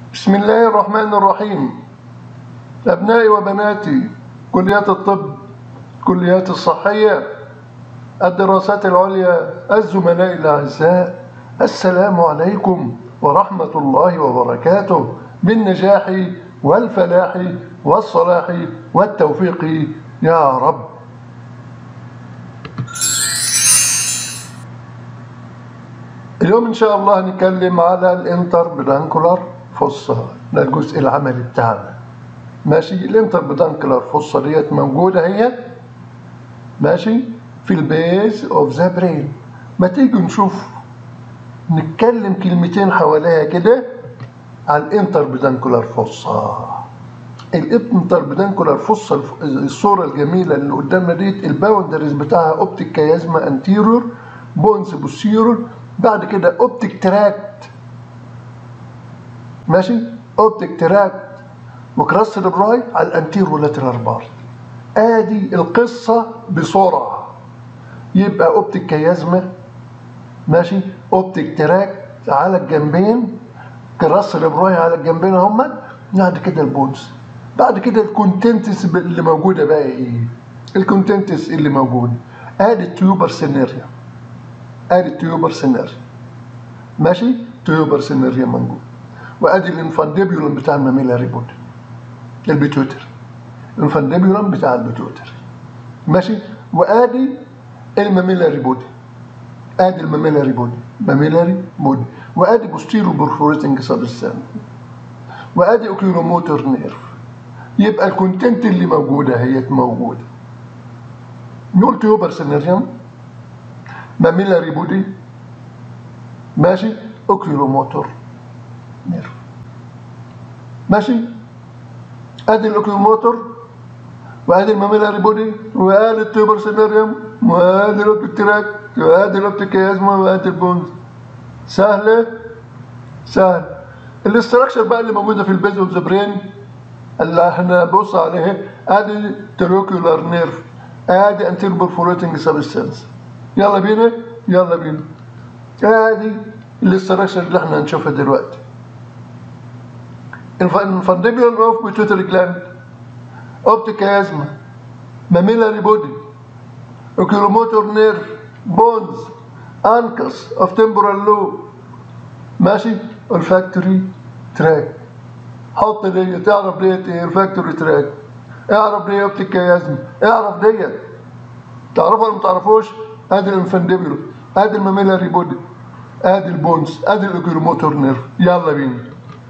بسم الله الرحمن الرحيم أبنائي وبناتي كليات الطب كليات الصحية الدراسات العليا الزملاء الأعزاء السلام عليكم ورحمة الله وبركاته بالنجاح والفلاح والصلاح والتوفيق يا رب اليوم إن شاء الله هنتكلم على الانتر بدانكولار فصة ده الجزء العملي بتاعنا ماشي الانتر بدانكولار فصة ديت موجودة هي ماشي في البيز اوف ذا برين ما تيجي نشوف نتكلم كلمتين حواليها كده على الانتر بدانكولار فصة الانتر بدانكولار فصة الصورة الجميلة اللي قدامنا ديت الباوندريز بتاعها اوبتيك كيازما انتيرور بونز بوستيرور بعد كده اوبتيك تراكت ماشي اوبتيك تراكت وكراس سيربراي على الانتيرو لاترال بارت ادي القصه بسرعه يبقى اوبتيك كيازما ماشي اوبتيك تراكت على الجنبين كراس سيربراي على الجنبين هما بعد كده البونز بعد كده الكونتنتس اللي موجوده بقى ايه الكونتنتس اللي موجود ادي التيوبر سينيريا ادي التيوبر سينيريا ماشي تيوبر سينيريا موجود وادي الانفانديبيولم بتاع الماميلاري بودي البيتوتري الانفانديبيولم بتاع البيتوتري ماشي وادي الماميلاري بودي ادي الماميلاري بودي ماميلاري بودي وادي بوستيرو برفوريتنج سبستان وادي اوكيلوموتور نيرف يبقى الكونتنت اللي موجوده هي موجوده نقول تيوبر سينيريوم ماميلاري بودي ماشي اوكيلوموتور نيرف ماشي ادي الاوكيلوموتور وادي الماميلاري بودي وادي التيوبر سيناريوم وادي الاوبتيك تراك وادي الاوبتيك كيازما وادي البونز سهله سهل الاستراكشر بقى اللي موجوده في البيز اوف ذا برين اللي احنا بص عليه ادي تروكيولار نيرف ادي انتير برفوريتنج سبستانس يلا بينا يلا بينا ادي الاستراكشر اللي احنا هنشوفها دلوقتي الفانديبيولم اوف بيتوتري جلاند اوبتيك كيازما ماميلاري بودي اوكيلوموتور نيرف بونز انكس اوف تمبورال لوب ماشي الفاكتوري تراك حط ديت تعرف ديت ايه الفاكتوري تراك اعرف دي اوبتيك كيازما اعرف ديت تعرفها ولا ما تعرفوش ادي الانفانديبيولم ادي الماميلاري بودي ادي البونز ادي الاوكيلوموتور نيرف يلا بينا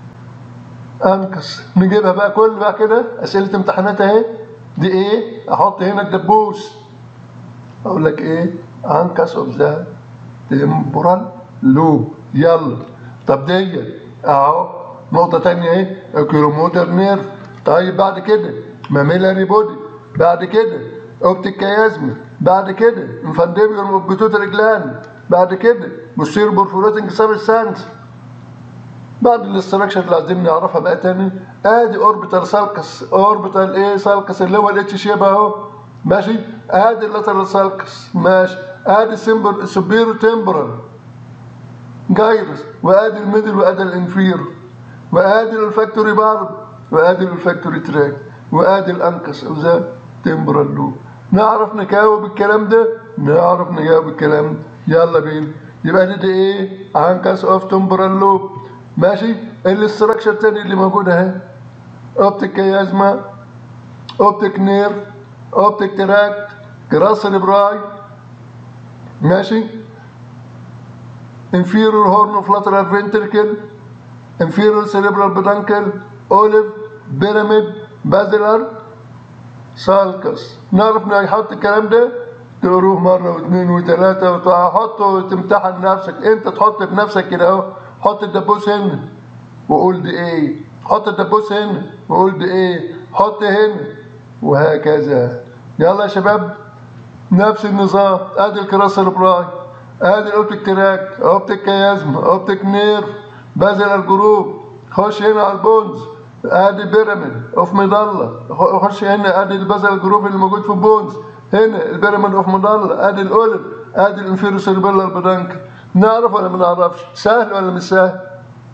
انكس نجيبها بقى كل بقى كده اسئله امتحانات اهي دي ايه احط هنا الدبوس اقول لك ايه انكس اوف ذا تمبورال لوب يلا طب دي اهو نقطه تانية اهي اوكيلوموتر نيرف طيب بعد كده ماميلاري بودي بعد كده اوبتيك كيازما بعد كده انفانديبيولم اوف بيتوتري جلاند بعد كده بوستير بورفوريتنج سابستانس بعد الاستراكشر اللي عايزين نعرفها بقى تاني ادي اوربيتال سالكس اوربيتال ايه سالكس اللي هو الاتش شيب اهو ماشي ادي اللاترال سالكس ماشي ادي سمبر سوبيرو تمبرال جايرس وادي الميدل وادي الانفير وادي الفاكتوري بارد وادي الفاكتوري تراك وادي الانكس او ذا تمبرال لوب نعرف نجاوب الكلام ده نعرف نجاوب الكلام ده يلا بينا يبقى دي, دي ايه انكس اوف تمبرال لوب ماشي الاستراكشر التاني اللي موجود اهي اوبتيك كيازما اوبتيك نيرف اوبتيك تراكت جراس سيربراي ماشي inferior horn of lateral ventricle inferior cerebral peduncle olive pyramid basilar سالكس نعرف نحط الكلام ده تقروه مرة واثنين وثلاثة وتحطه وتمتحن نفسك انت تحط بنفسك كده اهو حط الدبوس هنا وقول دي ايه حط الدبوس هنا وقول دي ايه حط هنا وهكذا يلا يا شباب نفس النظام ادي الكراس سيربراي ادي الاوبتيك تراك اوبتيك كيازما اوبتيك نيرف بازل الجروب خش هنا على البونز ادي بيراميد اوف مضله خش هنا ادي البازل الجروب اللي موجود في البونز هنا البيراميد اوف مضله ادي الاوليف ادي الانفيرو سيربيلر بدانك نعرف ولا ما نعرفش سهل ولا مش سهل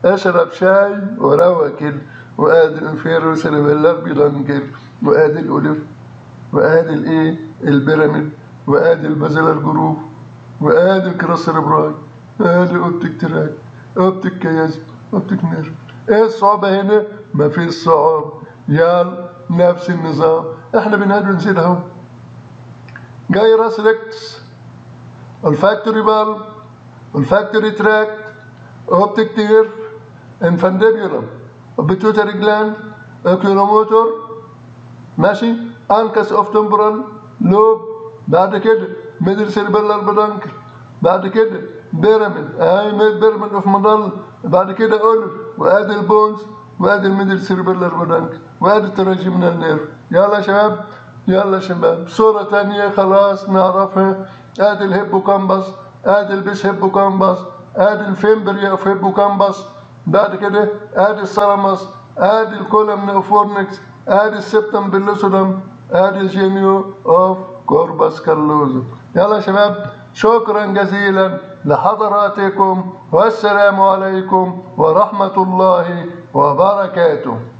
اشرب شاي وروق كده وادي الانفيرو سيربيلار بيدنجل وادي الاوليف وادي الايه البيراميد وادي البازلر جروب وادي الكراس سيربراي ادي اوبتيك تراك اوبتيك كياز اوبتيك نيرف ايه الصعوبة هنا؟ مفيش صعوبة يلا نفس النظام احنا بنقدر نزيد اهو جاي راس ريكتس الفاكتوري بالب الفاكتوري تراكت اوبتيك تير انفانديبيولم بيتوتري جلاند اوكيولوموتور ماشي انكس اوف تمبرال لوب بعد كده ميدل سيربيلار بدنكل بعد كده بيراميد اي بيراميد اوف مضل بعد كده اولف وادي البونز وادي الميدل سيربيلار بدنكل وادي التراجيمنال نيرف يلا يا شباب يلا يا شباب صورة تانية خلاص نعرفها ادي الهيبوكامبس ادي البيس هيبوكامبس ادي الفيمبريا اوف هيبوكامبس بعد كده ادي السلامس ادي الكولم نيوفورنكس ادي السبتم بلوسودم ادي الجينيو اوف كوربس كالوزم يلا يا شباب شكرا جزيلا لحضراتكم والسلام عليكم ورحمة الله وبركاته